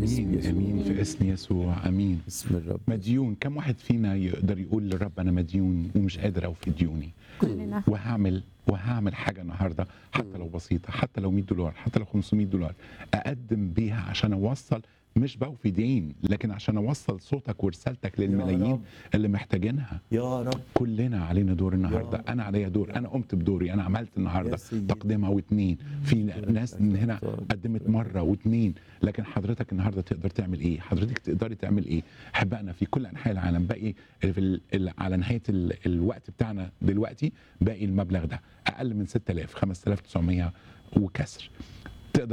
امين يسوع. امين في اسم يسوع امين باسم الرب مديون كم واحد فينا يقدر يقول للرب انا مديون ومش قادر اوفي ديوني كلنا وهعمل وهعمل حاجه النهارده حتى لو بسيطه حتى لو 100 دولار حتى لو 500 دولار اقدم بيها عشان اوصل مش بوفي دين لكن عشان اوصل صوتك ورسالتك للملايين رب. اللي محتاجينها يا رب كلنا علينا دور النهارده يا انا عليا دور انا قمت بدوري انا عملت يا النهارده سيدي. تقدمه واتنين في ناس من هنا طيب. قدمت مره واتنين لكن حضرتك النهارده تقدر تعمل ايه حضرتك تقدري تعمل ايه احبائنا في كل انحاء العالم باقي في ال... ال... على نهايه ال... الوقت بتاعنا دلوقتي باقي المبلغ ده اقل من 6000 5900 وكسر